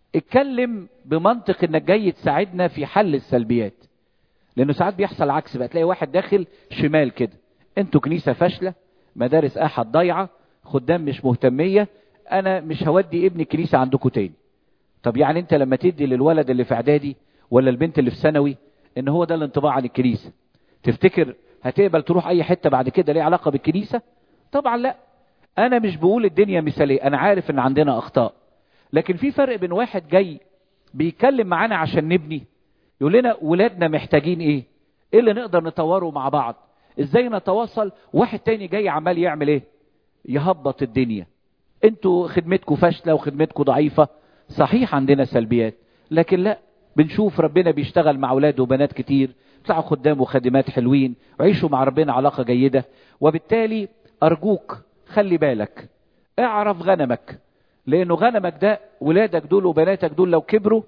اتكلم بمنطق انك جاي تساعدنا في حل السلبيات لانه ساعات بيحصل عكس بقى تلاقي واحد داخل شمال كده انتوا كنيسة فاشلة مدارس احد ضايعة خدام مش مهتمية انا مش هودي ابني كنيسة عندكم تاني طب يعني انت لما تدي للولد اللي في اعدادي ولا البنت اللي في ثانوي ان هو ده الانطباع عن الكنيسة تفتكر هتقبل تروح اي حتة بعد كده ليه علاقة بالكنيسة طبعا لا انا مش بقول الدنيا مثالية انا عارف ان عندنا اخطاء لكن في فرق بين واحد جاي بيتكلم معانا عشان نبني يقول لنا ولادنا محتاجين ايه ايه اللي نقدر نطوره مع بعض ازاي نتواصل واحد تاني جاي عمال يعمل ايه يهبط الدنيا انتوا خدمتكم فاشلة وخدمتكم ضعيفة صحيح عندنا سلبيات لكن لا بنشوف ربنا بيشتغل مع اولاده وبنات كتير يطلعوا خدام وخادمات حلوين وعيشوا مع ربنا علاقة جيدة وبالتالي ارجوك خلي بالك اعرف غنمك لانه غنمك ده ولادك دول وبناتك دول لو كبروا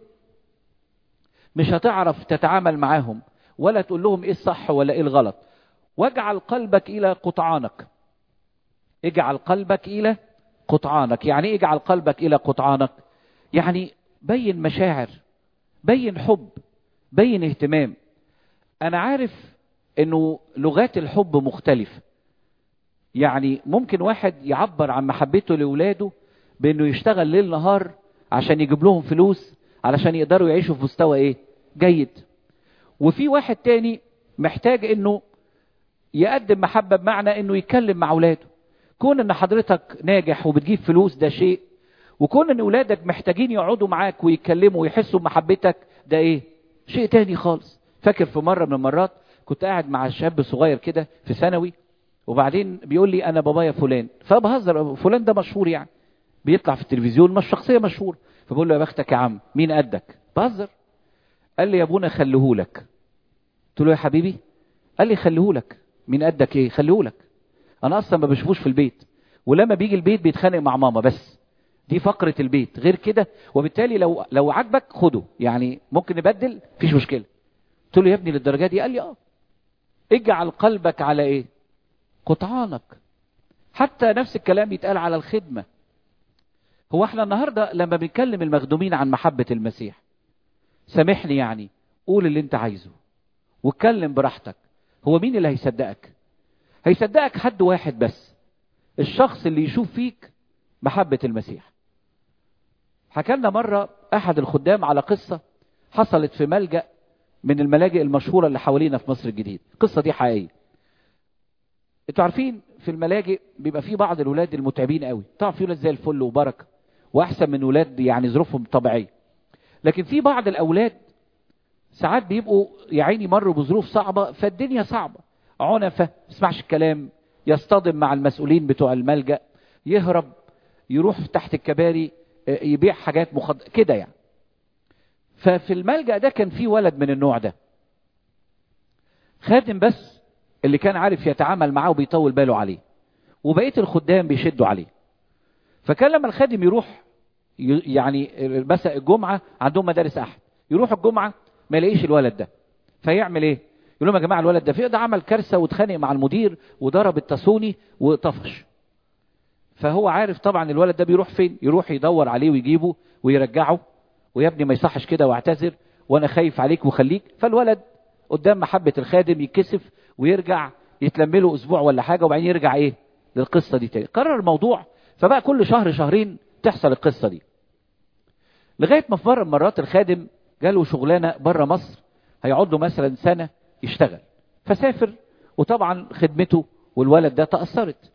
مش هتعرف تتعامل معاهم ولا تقول لهم ايه الصح ولا ايه الغلط واجعل قلبك الى قطعانك اجعل قلبك الى قطعانك يعني ايه اجعل قلبك الى قطعانك يعني بين مشاعر بين حب بين اهتمام انا عارف انه لغات الحب مختلفة يعني ممكن واحد يعبر عن محبته لولاده بانه يشتغل ليل نهار عشان يجيب لهم فلوس علشان يقدروا يعيشوا في مستوى ايه جيد وفي واحد تاني محتاج انه يقدم محبة بمعنى انه يتكلم مع اولاده كون ان حضرتك ناجح وبتجيب فلوس ده شيء وكون ان اولادك محتاجين يقعدوا معاك ويتكلموا ويحسوا بمحبتك ده ايه شيء تاني خالص فاكر في مرة من المرات كنت قاعد مع شاب صغير كده في ثانوي وبعدين بيقول لي انا بابايا فلان فبهزر فلان ده مشهور يعني بيطلع في التلفزيون مش شخصية مشهور فبقول له يا بختك يا عم مين قدك بهزر قال لي يا ابونا خليهولك قلت له يا حبيبي قال لي خليهولك مين قدك ايه خليهولك انا اصلا ما بشوفوش في البيت ولما بيجي البيت بيتخانق مع ماما بس دي فقرة البيت غير كده وبالتالي لو لو عجبك خده يعني ممكن نبدل مفيش مشكلة قلت له يا ابني للدرجة دي قال لي اه اجعل قلبك على ايه قطعانك حتى نفس الكلام يتقال على الخدمة هو احنا النهاردة لما بنكلم المخدومين عن محبة المسيح سامحني يعني قول اللي انت عايزه واتكلم براحتك هو مين اللي هيصدقك هيصدقك حد واحد بس الشخص اللي يشوف فيك محبة المسيح حكى لنا مرة احد الخدام على قصة حصلت في ملجأ من الملاجئ المشهورة اللي حوالينا في مصر الجديد القصة دي حقيقية انتوا عارفين في الملاجئ بيبقى في بعض الولاد المتعبين قوي طبعا في ولاد زي الفل وبركة واحسن من ولاد يعني ظروفهم طبيعية لكن في بعض الاولاد ساعات بيبقوا يا عيني مروا بظروف صعبة فالدنيا صعبة عنفة يسمعش الكلام يصطدم مع المسؤولين بتوع الملجأ يهرب يروح تحت الكباري يبيع حاجات مخد كده يعني ففي الملجأ ده كان في ولد من النوع ده خادم بس اللي كان عارف يتعامل معاه وبيطول باله عليه وبقية الخدام بيشدوا عليه فكان لما الخادم يروح يعني مثلا الجمعة عندهم مدارس أحد يروح الجمعة ما يلاقيش الولد ده فيعمل ايه يقول لهم يا جماعة الولد ده في ده عمل كارثة واتخانق مع المدير وضرب التصوني وطفش فهو عارف طبعا الولد ده بيروح فين يروح يدور عليه ويجيبه ويرجعه ويا ابني ما يصحش كده واعتذر وانا خايف عليك وخليك فالولد قدام محبة الخادم يتكسف ويرجع يتلم له اسبوع ولا حاجة وبعدين يرجع ايه للقصة دي تاني قرر الموضوع فبقى كل شهر شهرين تحصل القصة دي لغاية ما في مرة من مرات الخادم جاله شغلانة بره مصر هيقعد له مثلا سنة يشتغل فسافر وطبعا خدمته والولد ده تأثرت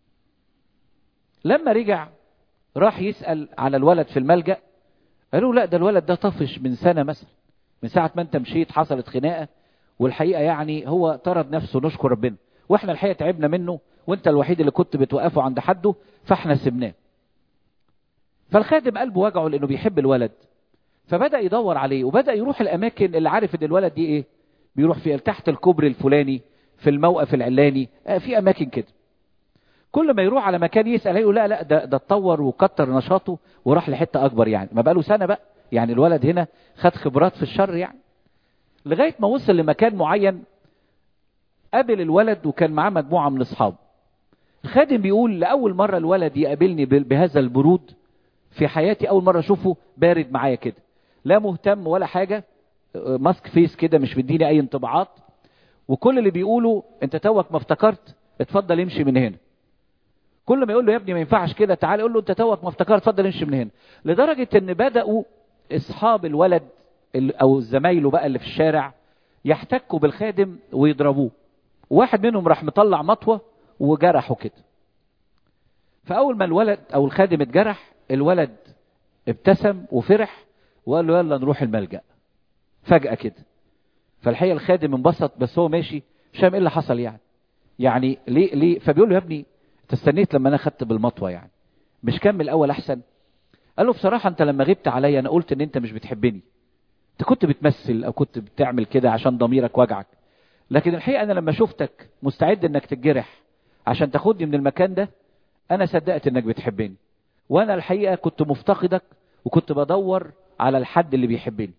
لما رجع راح يسأل على الولد في الملجأ قالوا لا ده الولد ده طفش من سنة مثلا من ساعة ما انت مشيت حصلت خناقة والحقيقة يعني هو طرد نفسه نشكر ربنا واحنا الحقيقة تعبنا منه وانت الوحيد اللي كنت بتوقفه عند حده فاحنا سبناه فالخادم قلبه وجعه لانه بيحب الولد فبدأ يدور عليه وبدأ يروح الاماكن اللي عارف ان الولد دي ايه بيروح في تحت الكوبري الفلاني في الموقف العلاني في اماكن كده كل ما يروح على مكان يسأل يقول لا لا ده ده اتطور وكتر نشاطه وراح لحته اكبر يعني ما بقاله سنه بقى يعني الولد هنا خد خبرات في الشر يعني لغايه ما وصل لمكان معين قابل الولد وكان معاه مجموعه من اصحابه الخادم بيقول لاول مره الولد يقابلني بهذا البرود في حياتي اول مره اشوفه بارد معايا كده لا مهتم ولا حاجه ماسك فيس كده مش مديني اي انطباعات وكل اللي بيقوله انت توك ما افتكرت اتفضل امشي من هنا كل ما يقول له يا ابني ما ينفعش كده تعال يقول له انت توك ما افتكرت اتفضل امشي من هنا لدرجه ان بداوا اصحاب الولد او زمايله بقى اللي في الشارع يحتكوا بالخادم ويضربوه واحد منهم راح مطلع مطوه وجرحه كده فاول ما الولد او الخادم اتجرح الولد ابتسم وفرح وقال له يلا نروح الملجأ فجأة كده فالحقيقة الخادم انبسط بس هو ماشي مش فاهم ايه اللي حصل يعني يعني ليه ليه فبيقول له يا ابني انت استنيت لما انا خدت بالمطوه يعني مش كمل الاول احسن قال له بصراحه انت لما غبت عليا انا قلت ان انت مش بتحبني انت كنت بتمثل او كنت بتعمل كده عشان ضميرك وجعك لكن الحقيقه انا لما شفتك مستعد انك تتجرح عشان تاخدني من المكان ده انا صدقت انك بتحبني وانا الحقيقه كنت مفتقدك وكنت بدور على الحد اللي بيحبني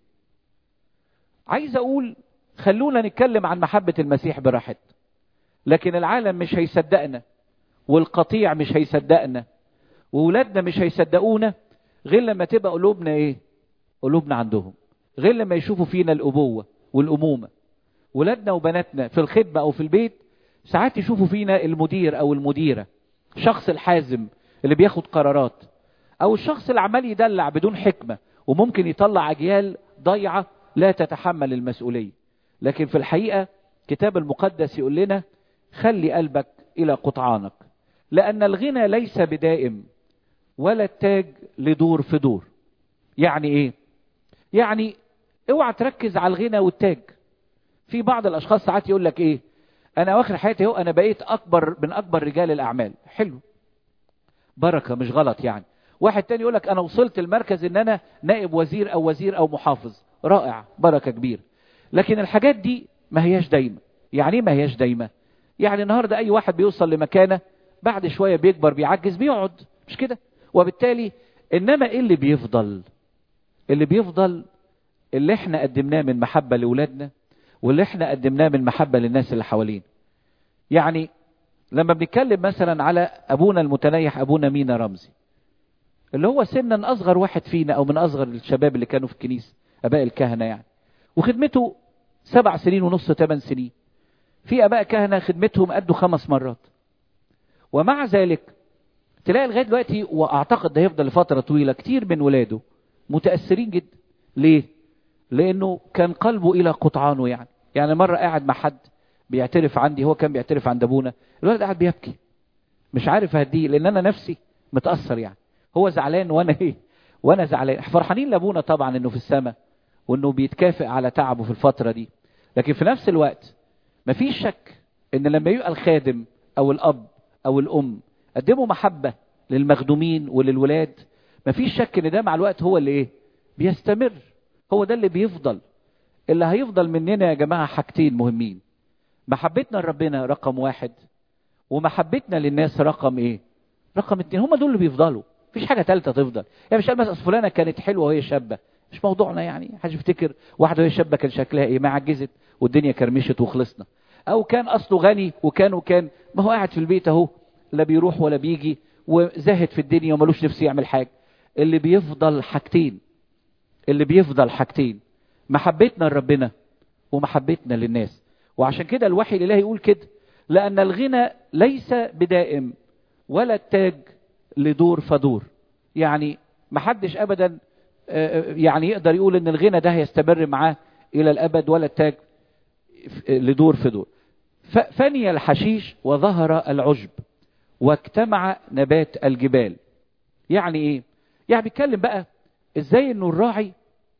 عايز اقول خلونا نتكلم عن محبه المسيح براحتنا لكن العالم مش هيصدقنا والقطيع مش هيصدقنا وولادنا مش هيصدقونا غير لما تبقى قلوبنا ايه قلوبنا عندهم غير لما يشوفوا فينا الابوه والامومه ولادنا وبناتنا في الخدمه او في البيت ساعات يشوفوا فينا المدير او المديره الشخص الحازم اللي بياخد قرارات او الشخص اللي عمال يدلع بدون حكمه وممكن يطلع اجيال ضيعه لا تتحمل المسؤوليه لكن في الحقيقه الكتاب المقدس يقول لنا خلي قلبك الى قطعانك لان الغنى ليس بدائم ولا التاج لدور في دور يعني ايه يعني اوعى تركز على الغنى والتاج في بعض الاشخاص ساعات يقول لك ايه انا واخر حياتي اهو انا بقيت اكبر من اكبر رجال الاعمال حلو بركه مش غلط يعني واحد تاني يقول لك انا وصلت المركز ان انا نائب وزير او وزير او محافظ رائع بركه كبيره لكن الحاجات دي ما هياش دايمه يعني ايه ما هياش دايمه يعني النهارده اي واحد بيوصل لمكانه بعد شويه بيكبر بيعجز بيقعد مش كده وبالتالي انما ايه اللي بيفضل اللي بيفضل اللي احنا قدمناه من محبه لاولادنا واللي احنا قدمناه من محبه للناس اللي حوالينا يعني لما بنتكلم مثلا على ابونا المتنيح ابونا مينا رمزي اللي هو سنا اصغر واحد فينا او من اصغر الشباب اللي كانوا في الكنيسه اباء الكهنه يعني وخدمته سبع سنين ونص ثمان سنين في اباء كهنه خدمتهم قدوا خمس مرات ومع ذلك تلاقي لغايه دلوقتي واعتقد ده هيفضل لفتره طويله كتير من ولاده متاثرين جدا ليه لانه كان قلبه الى قطعانه يعني يعني مره قاعد مع حد بيعترف عندي هو كان بيعترف عند ابونا الولد قاعد بيبكي مش عارف اهديه لان انا نفسي متاثر يعني هو زعلان وانا ايه وانا زعلان فرحانين لابونا طبعا انه في السماء وانه بيتكافئ على تعبه في الفتره دي لكن في نفس الوقت مفيش شك ان لما يبقى الخادم او الاب او الام قدموا محبه للمخدومين وللولاد مفيش شك ان ده مع الوقت هو اللي ايه بيستمر هو ده اللي بيفضل اللي هيفضل مننا يا جماعه حاجتين مهمين محبتنا لربنا رقم واحد ومحبتنا للناس رقم ايه رقم اتنين هما دول اللي بيفضلوا مفيش حاجه ثالثه تفضل يعني مش مثلا فلانه كانت حلوه وهي شابه مش موضوعنا يعني حاجه يفتكر واحده وهي شابه كان شكلها ايه ما عجزت والدنيا كرمشت وخلصنا او كان اصله غني وكان وكان ما هو قاعد في البيت اهو لا بيروح ولا بيجي وزاهد في الدنيا وملوش نفس يعمل حاجه اللي بيفضل حاجتين اللي بيفضل حاجتين محبتنا لربنا ومحبتنا للناس وعشان كده الوحي الالهي يقول كده لان الغنى ليس بدائم ولا التاج لدور فدور يعني محدش ابدا يعني يقدر يقول ان الغنى ده هيستمر معاه الى الابد ولا التاج لدور في دور فني الحشيش وظهر العشب واجتمع نبات الجبال يعني ايه يعني بيتكلم بقى ازاي انه الراعي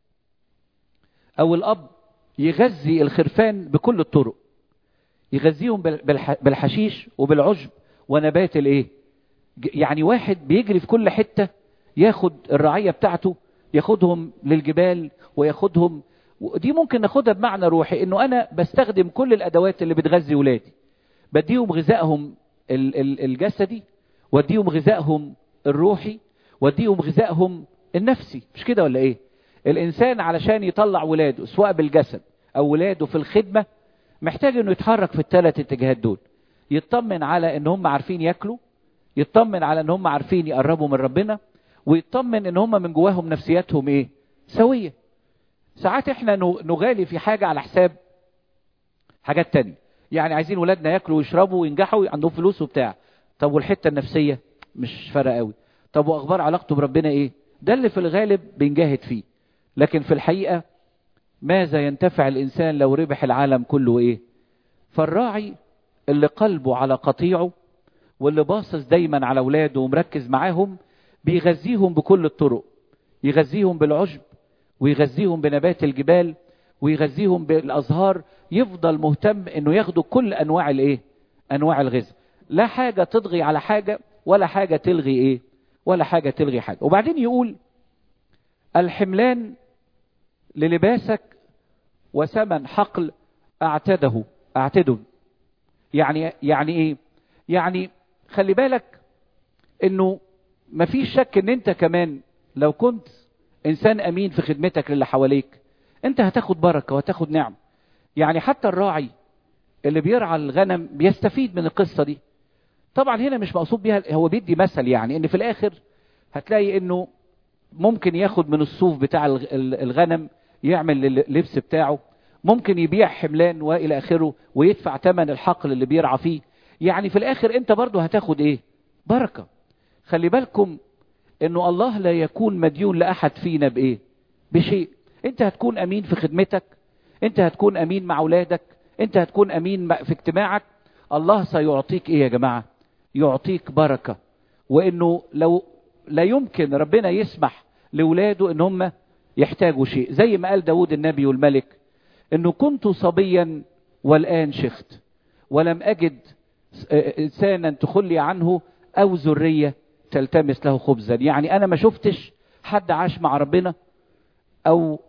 او الاب يغذي الخرفان بكل الطرق يغذيهم بالحشيش وبالعشب ونبات الايه يعني واحد بيجري في كل حته ياخد الرعيه بتاعته ياخدهم للجبال وياخدهم ودي ممكن ناخدها بمعنى روحي انه انا بستخدم كل الادوات اللي بتغذي ولادي بديهم غذائهم الجسدي واديهم غذائهم الروحي واديهم غذائهم النفسي مش كده ولا ايه الانسان علشان يطلع ولاده سواء بالجسد او ولاده في الخدمه محتاج انه يتحرك في الثلاث اتجاهات دول يطمن على ان هم عارفين ياكلوا يطمن على ان هم عارفين يقربوا من ربنا ويطمن ان هم من جواهم نفسياتهم ايه سوية ساعات احنا نغالي في حاجة على حساب حاجات تانية يعني عايزين ولادنا ياكلوا ويشربوا وينجحوا عندهم فلوس وبتاع طب والحتة النفسية مش فارقة قوي طب واخبار علاقته بربنا ايه ده اللي في الغالب بنجاهد فيه لكن في الحقيقة ماذا ينتفع الانسان لو ربح العالم كله ايه فالراعي اللي قلبه على قطيعه واللي باصص دايما على اولاده ومركز معاهم بيغذيهم بكل الطرق يغذيهم بالعشب ويغذيهم بنبات الجبال ويغذيهم بالازهار يفضل مهتم انه ياخدوا كل انواع الايه انواع الغذاء لا حاجة تضغي على حاجة ولا حاجة تلغي ايه ولا حاجة تلغي حاجة وبعدين يقول الحملان للباسك وثمن حقل اعتده اعتده يعني يعني ايه يعني خلي بالك انه مفيش شك ان انت كمان لو كنت انسان امين في خدمتك للي حواليك انت هتاخد بركة وهتاخد نعم يعني حتى الراعي اللي بيرعى الغنم بيستفيد من القصة دي طبعا هنا مش مقصود بيها هو بيدي مثل يعني ان في الاخر هتلاقي انه ممكن ياخد من الصوف بتاع الغنم يعمل اللبس بتاعه ممكن يبيع حملان والى اخره ويدفع ثمن الحقل اللي بيرعى فيه يعني في الاخر انت برضه هتاخد ايه بركة خلي بالكم انه الله لا يكون مديون لاحد فينا بايه بشيء انت هتكون امين في خدمتك انت هتكون امين مع اولادك انت هتكون امين في اجتماعك الله سيعطيك ايه يا جماعة يعطيك بركة وانه لو لا يمكن ربنا يسمح لاولاده ان هم يحتاجوا شيء زي ما قال داود النبي والملك انه كنت صبيا والان شخت ولم اجد انسانا تخلي عنه او ذرية تلتمس له خبزا يعني انا ما شفتش حد عاش مع ربنا او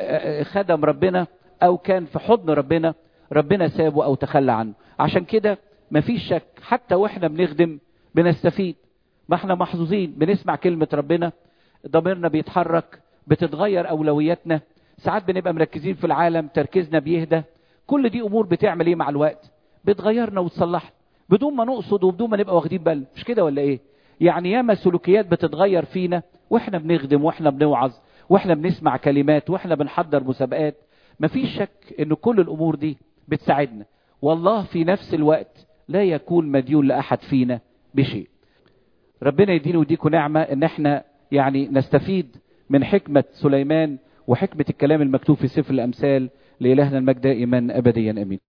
خدم ربنا او كان في حضن ربنا ربنا سابه او تخلى عنه عشان كده مفيش شك حتى واحنا بنخدم بنستفيد ما احنا محظوظين بنسمع كلمة ربنا ضميرنا بيتحرك بتتغير اولوياتنا ساعات بنبقى مركزين في العالم تركيزنا بيهدى كل دي امور بتعمل ايه مع الوقت بتغيرنا وتصلحنا بدون ما نقصد وبدون ما نبقى واخدين بالنا مش كده ولا ايه يعني ياما سلوكيات بتتغير فينا واحنا بنخدم واحنا بنوعظ واحنا بنسمع كلمات واحنا بنحضر مسابقات مفيش شك ان كل الامور دي بتساعدنا والله في نفس الوقت لا يكون مديون لاحد فينا بشيء ربنا يدينا ويديكم نعمة ان احنا يعني نستفيد من حكمة سليمان وحكمة الكلام المكتوب في سفر الامثال لإلهنا المجد دائما ابديا امين